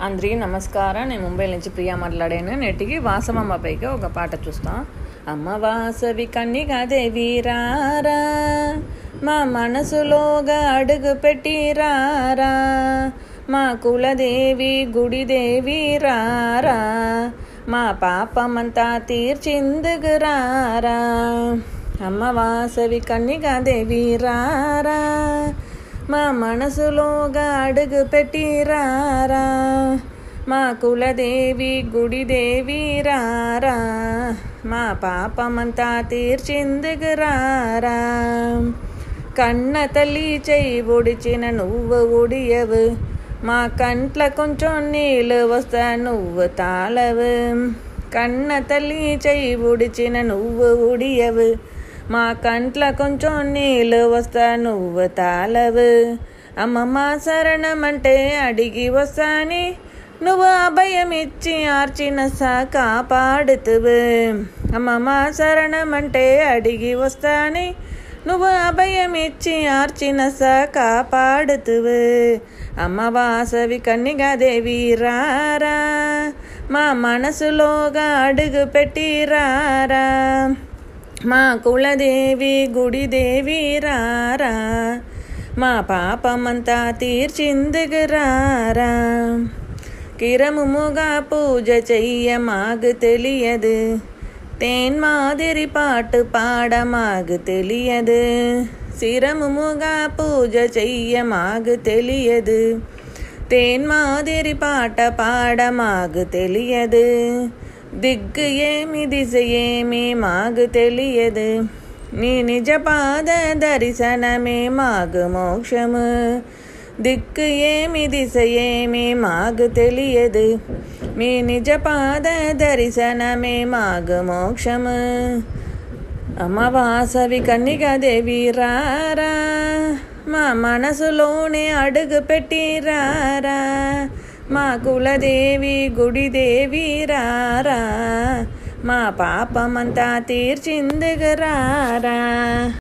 అందరికీ నమస్కారం నేను ముంబై నుంచి ప్రియా మాట్లాడాను నేటికి వాసవమ్మ పైకి ఒక పాట చూస్తాం అమ్మ వాసవి కన్నిగా దేవి రారా మా మనసులోగా అడుగు పెట్టి రారా మా కులదేవి గుడి దేవి రారా మా పాపమంతా తీర్చిందుకు రారా అమ్మ వాసవి కన్నిగా దేవి రారా మా మనసులోగా అడుగు పెట్టి రారా మా కులదేవి గుడి దేవి రారా మా పాపమంతా తీర్చిందుకు రారా కన్న తల్లి చెయ్యి ఒడిచిన నువ్వు ఒడియవు మా కంట్ల కొంచెం నీళ్ళు వస్తా నువ్వు తాళవు కన్న తల్లి చెయ్యి ఒడిచిన నువ్వు ఒడియవు మా కంట్ల కొంచెం నీళ్ళు వస్తా నువ్వు తాళవు అమ్మమ్మ శరణమంటే అడిగి వస్తాని నువ్వు అభయం ఇచ్చి ఆర్చిన సా కాపాడుతువు అమ్మమ్మ శరణమంటే అడిగి వస్తాని నువ్వు అభయం ఇచ్చి ఆర్చిన సా కాపాడుతువు అమ్మ వాసవి కన్నిగా దేవి రారా మా మనసులోగా అడుగు పెట్టి రారా మా కులదేవి గుడి దేవి రారా మా పాపమంతా తీర్చిందుకు రారా కిరముముగా పూజ చెయ్య మాకు తెలియదు తేన్ మాదిరి పాటు పాడ మాకు తెలియదు సిరముముగా పూజ చెయ్య మాకు తెలియదు తేన్ మాదిరి పాట పాడ మాకు తెలియదు దిగ్గు ఏమి దిశ ఏమి మాకు తెలియదు నీ నిజ పాద దర్శనమే మాకు మోక్షము దిక్కు ఏమి దిశ ఏమి మాకు తెలియదు మీ నిజ పాద దర్శనమే మాకు మోక్షము అమ్మవాసవి కన్నిగా దేవి రారా మా మనసులోనే అడుగు పెట్టి రారా మా కులదేవి గుడి దేవి రారా మా పాపమంతా తీర్చిందుకు రారా